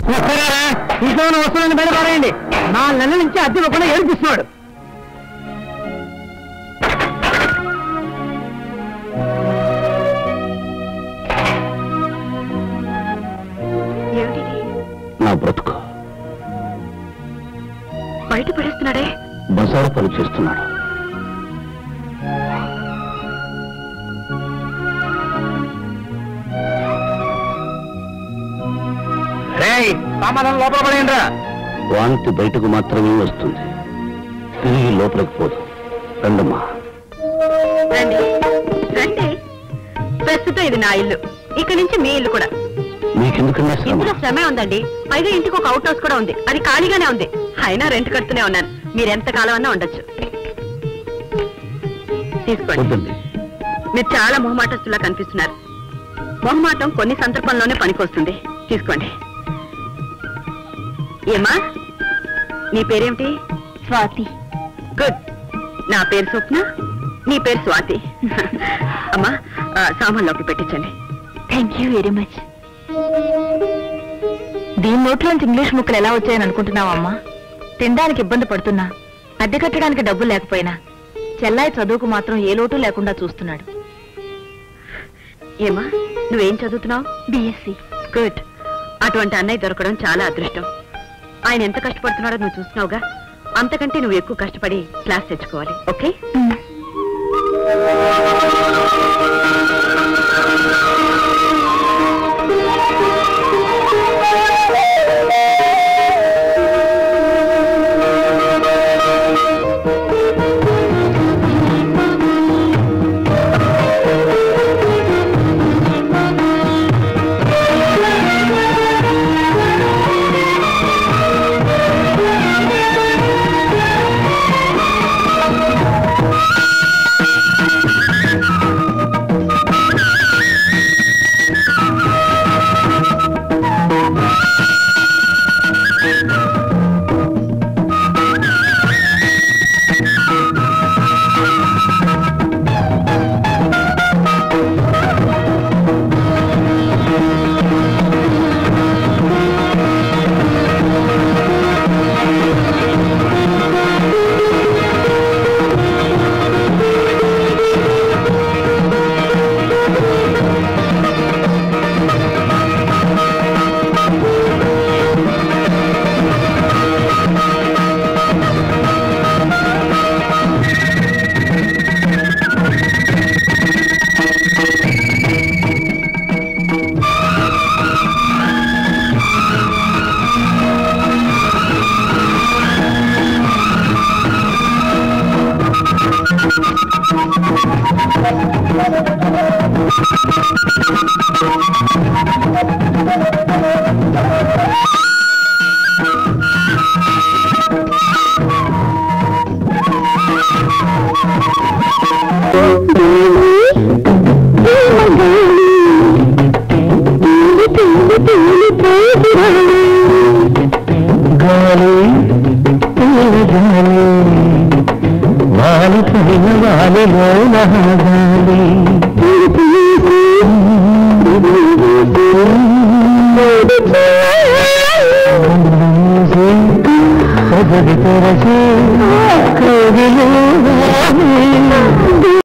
ఇంట్లో ఉన్న వస్తువులను బయట పారేయండి నాలుగు నెలల నుంచి అద్దె ఇవ్వకుండా ఏడిపిస్తున్నాడు ఏమిటిది నా బ్రతుకు బయట పడేస్తున్నాడే బజారు పని చేస్తున్నాడు రేయ్ సామానం లోపల పడేయండి వాంతి బయటకు మాత్రమే వస్తుంది తిరిగి లోపలికి పోదు రండమ్మా రండి రండి ప్రస్తుతం ఇది నా ఇల్లు ఇక్కడి నుంచి మీ ఇల్లు కూడా మీకెందుకన్నా శ్రమ ఇందులో శ్రమే ఉందండి పైగా ఇంటికి ఒక అవుట్ హౌస్ కూడా ఉంది అది ఖాళీగానే ఉంది అయినా రెంట్ కడుతూనే ఉన్నాను మీరు ఎంత కాలం అన్నా ఉండొచ్చు తీసుకోండి వద్దండి మీరు చాలా మొహమాటస్తులా కనిపిస్తున్నారు మొహమాటం కొన్ని సందర్భంలోనే పనికొస్తుంది తీసుకోండి ఏమా నీ పేరేమిటి స్వాతి గుడ్ నా పేరు స్వప్న నీ పేరు స్వాతి అమ్మా ఆ, సామాన్లోకి పెట్టించండి థ్యాంక్ యూ వెరీ మచ్ దీని నోట్లోంచి ఇంగ్లీష్ ముక్కలు ఎలా వచ్చాయని అనుకుంటున్నావమ్మా తినడానికి ఇబ్బంది పడుతున్నా అద్దె కట్టడానికి డబ్బులు లేకపోయినా చెల్లాయి చదువుకు మాత్రం ఏ లోటు లేకుండా చూస్తున్నాడు ఏమా నువ్వేం చదువుతున్నావు బిఎస్సి గుడ్ అటువంటి అన్నయ్య దొరకడం చాలా అదృష్టం ఆయన ఎంత కష్టపడుతున్నాడో నువ్వు చూస్తున్నావుగా అంతకంటే నువ్వు ఎక్కువ కష్టపడి క్లాస్ తెచ్చుకోవాలి ఓకే గాలి గాలి వాలి పైన వాలిలో గాలి తెరచి కదిలో